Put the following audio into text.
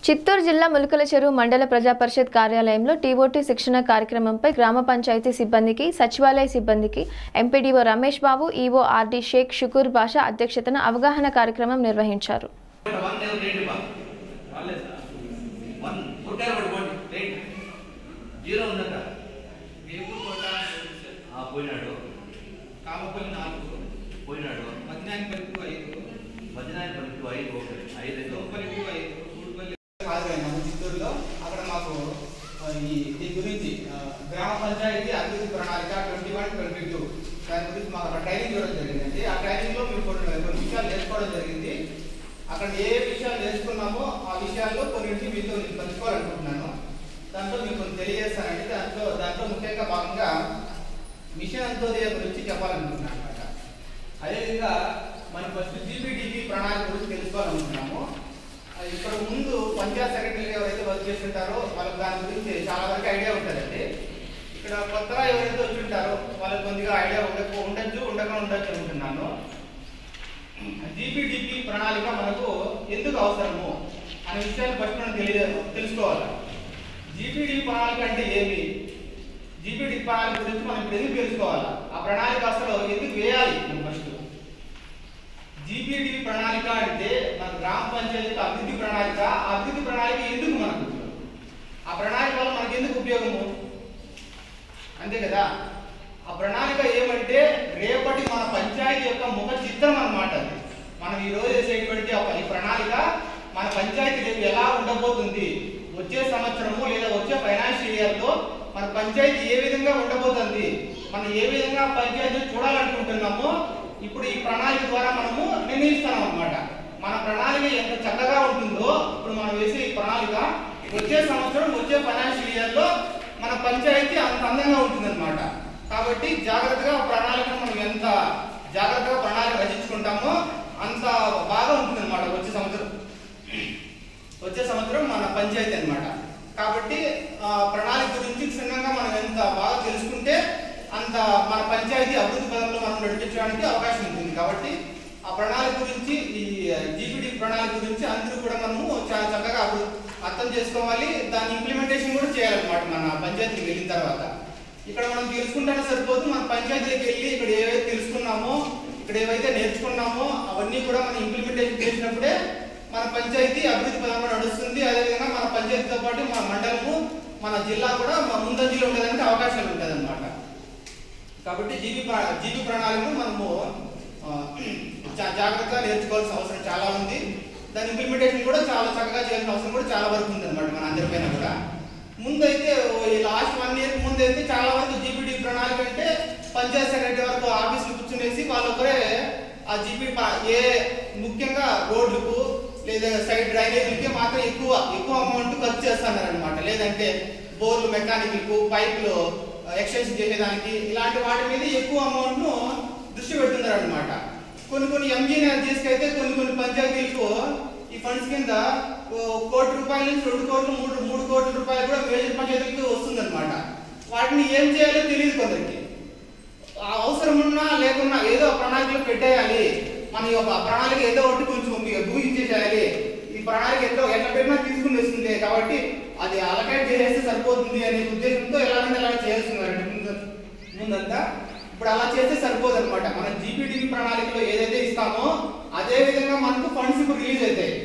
చిత్తూరు జిల్లా ములుకల చెరువు మండల ప్రజా పరిషత్ కార్యాలయంలో టీఓటీ శిక్షణ కార్యక్రమంపై గ్రామ పంచాయతీ సిబ్బందికి సచివాలయ సిబ్బందికి MPDO Ramesh Babu EO RD Sheikh Shukur Basha అధ్యక్షతన అవగాహన కార్యక్రమం నిర్వహించారు వన్ ఎవరు రేట్ బా వన్ పుట్టారు వాడు పోండి రేట్ జీరో ఉందట వేపుకోట ఆ, పోయినాడు కామపల్లి నాలుగు పోయినాడు మధ్యాహ్నపల్లికు ఐదు మధ్యాహ్నం పనికి ఐదు ఓకే ఐదు ఐదు లోపలికి ఐదు ఊరుపల్లి హాజరైనాము చిత్తూరులో అక్కడ మాకు ఆ, ఈ దీని గురించి ఆ, గ్రామ పంచాయతీ అభివృద్ధి ప్రణాళిక ట్వంటీ వన్ ట్వంటీ టూ దాని గురించి మాకు అక్కడ ట్రైనింగ్ ఇవ్వడం జరిగిందండి ఆ ట్రైనింగ్ లో మేము కొన్ని కొన్ని విషయాలు నేర్చుకోవడం జరిగింది అక్కడ ఏ విషయాలు నేర్చుకున్నామో ఆ విషయాల్లో కొన్నింటి మీతో నేను పంచుకోవాలనుకుంటున్నాను దాంట్లో మీకు కొన్ని తెలియజేస్తానండి దాంట్లో దాంట్లో ముఖ్యంగా భాగంగా మిషన్ అంత్యోదయ గురించి చెప్పాలనుకుంటున్నాను అనమాట అదేవిధంగా మనం ఫస్ట్ జీపీటీపీ ప్రణాళిక గురించి తెలుసుకోవాలనుకుంటున్నాము అది ఇక్కడ ముందు పంచాయత్ సెక్రటరీ ఎవరైతే వర్క్ చేస్తుంటారో వాళ్ళకి దాని గురించి చాలా వరకు ఐడియా ఉంటుందండి ఇక్కడ కొత్తగా ఎవరైతే వచ్చి ఉంటారో వాళ్ళకి కొద్దిగా ఐడియా ఉండక ఉండొచ్చు ఉండక ఉండొచ్చు అనుకుంటున్నాను జీపీటీపీ ప్రణాళిక మనకు ఎందుకు అవసరము అనే విషయాన్ని ఫస్ట్ మనం తెలియ తెలుసుకోవాలి జీపీడీ ప్రణాళిక అంటే ఏమి జీపీడీ ప్రణాళిక గురించి మనం ఇప్పుడు ఎందుకు తెలుసుకోవాలి ఆ ప్రణాళిక అసలు ఎందుకు వేయాలి మనం ఫస్ట్ జీపీడీ ప్రణాళిక అంటే మన గ్రామ పంచాయతీ అభివృద్ధి ప్రణాళిక ఆ అభివృద్ధి ప్రణాళిక ఎందుకు మనకు ఆ ప్రణాళిక వల్ల మనకి ఎందుకు ఉపయోగము అంతే కదా ఆ ప్రణాళిక ఏమంటే రేపటి మన పంచాయతీ యొక్క ముఖ చిత్రం అన్నమాట అది మనం ఈ రోజు చేసేటువంటి ఒక ఈ ప్రణాళిక మన పంచాయతీ రేపు ఎలా ఉండబోతుంది వచ్చే సంవత్సరము లేదా వచ్చే ఫైనాన్షియల్ ఇయర్ లో మన పంచాయతీ ఏ విధంగా ఉండబోతుంది మనం ఏ విధంగా పంచాయతీ చూడాలనుకుంటున్నామో ఇప్పుడు ఈ ప్రణాళిక ద్వారా మనము నిర్ణయిస్తాం అన్నమాట మన ప్రణాళిక ఎంత చక్కగా ఉంటుందో ఇప్పుడు మనం వేసే ఈ ప్రణాళిక వచ్చే సంవత్సరం వచ్చే ఫైనాన్షియల్ ఇయర్ లో మన పంచాయతీ అంత అందంగా ఉంటుందన్నమాట కాబట్టి జాగ్రత్తగా ప్రణాళికను మనం ఎంత జాగ్రత్తగా ప్రణాళిక రచించుకుంటామో అంత బాగా ఉంటుందన్నమాట వచ్చే సంవత్సరం వచ్చే సంవత్సరం మన పంచాయతీ అన్నమాట కాబట్టి ఆ, ప్రణాళిక గురించి క్షుణ్ణంగా మనం ఎంత బాగా తెలుసుకుంటే అంత మన పంచాయతీ అభివృద్ధి పదంలో మనం నడిపించడానికి అవకాశం ఉంటుంది కాబట్టి ఆ ప్రణాళిక గురించి ఈ జీపీడీ ప్రణాళిక గురించి అందరూ కూడా మనము చాలా చక్కగా అభివృ- అర్థం చేసుకోవాలి దాని ఇంప్లిమెంటేషన్ కూడా చేయాలన్నమాట మన పంచాయతీకి వెళ్ళిన తర్వాత ఇక్కడ మనం తెలుసుకుంటానే సరిపోదు మన పంచాయతీకి వెళ్ళి ఇక్కడ ఏవైతే తెలుసుకున్నామో ఇక్కడ ఏవైతే నేర్చుకున్నామో అవన్నీ కూడా మనం ఇంప్లిమెంటేషన్ చేసినప్పుడే మన పంచాయతీ అభివృద్ధి పదంలో నడుస్తుంది అదేవిధంగా మన పంచాయతీతో పాటు మన మండలము మన జిల్లా కూడా మన ముందంజలో ఉండడానికి అవకాశాలు ఉంటుంది కాబట్టి జీబీ ప్ర- జీబీ ప్రణాళికను మనము ఆ, జా- జాగ్రత్తగా నేర్చుకోవాల్సిన అవసరం చాలా ఉంది దాని ఇంప్లిమెంటేషన్ కూడా చాలా చక్కగా చేయాల్సిన అవసరం కూడా చాలా వరకు ఉంది అనమాట మన అందరిపైన కూడా ముందైతే ఓ ఈ లాస్ట్ వన్ ఇయర్ ముందైతే చాలా వరకు జీపీడీ ప్రణాళిక అంటే పంచాయత్ సెక్రటరీ వరకు ఆఫీసులు కూర్చునేసి వాళ్ళు ఒకరే ఆ జీపీ ఏ ముఖ్యంగా రోడ్లకు లేదా సైడ్ డ్రైనేజీలకి మాత్రం ఎక్కువ ఎక్కువ అమౌంట్ ఖర్చు చేస్తున్నారు అనమాట లేదంటే బోర్లు మెకానికల్కు పైపులు ఎక్స్టెన్షన్ చేసేదానికి ఇలాంటి వాటి మీద ఎక్కువ అమౌంట్ ను దృష్టి పెడుతున్నారు అనమాట కొన్ని కొన్ని ఎంజీఎన్ఆర్జీస్కి అయితే కొన్ని కొన్ని పంచాయతీలకు ఈ ఫండ్స్ కింద ఓ కోటి రూపాయల నుంచి రెండు కోట్లు మూడు మూడు కోట్ల రూపాయలు కూడా మేజర్ పంచాయతీలకు వస్తుందన్నమాట వాటిని ఏం చేయాలో తెలియదు కొందరికి ఆ అవసరం ఉన్నా లేకున్నా ఏదో ప్రణాళికలో పెట్టేయాలి మన యొక్క ప్రణాళిక ఏదో ఒకటి కొంచెం మీకు ఊహించేసేయాలి ఈ ప్రణాళిక ఎట్లా ఎట్లా పెట్టినా తీసుకుని వస్తుంది కాబట్టి అది అలకేట్ చేసేస్తే సరిపోతుంది అనే ఉద్దేశంతో ఎలాగైనా ఎలా చేయాల్సిందండి ముందు ముందంతా ఇప్పుడు అలా చేస్తే సరిపోదు అనమాట మన జీపీడీ ప్రణాళికలో ఏదైతే ఇస్తామో అదే విధంగా మనకు ఫండ్స్ ఇప్పుడు రిలీజ్ అవుతాయి